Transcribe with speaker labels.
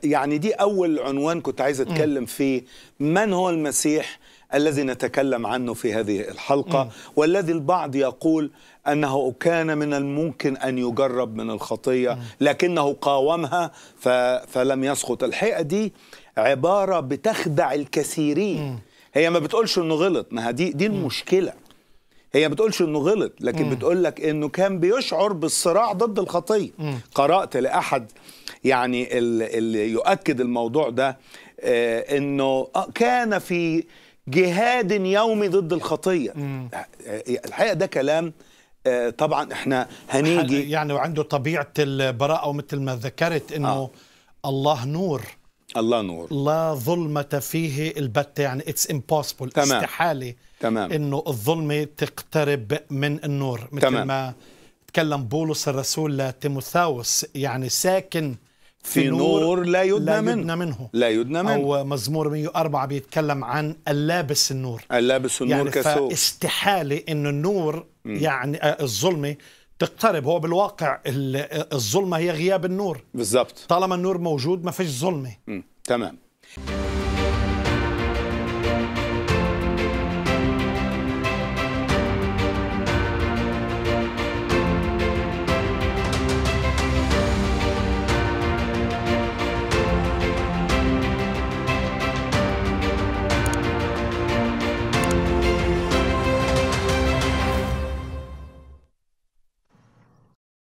Speaker 1: يعني دي اول عنوان كنت عايز اتكلم فيه من هو المسيح الذي نتكلم عنه في هذه الحلقه والذي البعض يقول انه كان من الممكن ان يجرب من الخطيه لكنه قاومها ف... فلم يسقط الحقيقه دي عباره بتخدع الكثيرين هي ما بتقولش انه غلط ما دي دي المشكله هي ما بتقولش انه غلط لكن بتقول لك انه كان بيشعر بالصراع ضد الخطيه قرات لاحد يعني ال- اللي يؤكد الموضوع ده آه، انه آه، كان في جهاد يومي ضد الخطيه آه، آه، الحقيقه ده كلام آه، طبعا احنا هنيجي
Speaker 2: يعني وعنده طبيعه البراءه ومثل ما ذكرت انه
Speaker 1: آه.
Speaker 2: الله نور
Speaker 1: الله نور
Speaker 2: لا ظلمة فيه البتة يعني اتس امبوسيبل
Speaker 1: تمام.
Speaker 2: استحالة
Speaker 1: تمام.
Speaker 2: انه الظلمة تقترب من النور مثل
Speaker 1: تمام.
Speaker 2: ما تكلم بولس الرسول لتيموثاوس يعني ساكن في,
Speaker 1: في نور لا يدنى
Speaker 2: لا
Speaker 1: منه.
Speaker 2: يدنى منه
Speaker 1: لا يدنى منه
Speaker 2: او مزمور 104 بيتكلم عن اللابس النور
Speaker 1: اللابس النور
Speaker 2: يعني
Speaker 1: كثوب
Speaker 2: فاستحالة انه النور يعني آه، الظلمة تقترب هو بالواقع ال- الظلمة هي غياب النور
Speaker 1: بالظبط
Speaker 2: طالما النور موجود ما فيش ظلمة
Speaker 1: مم. تمام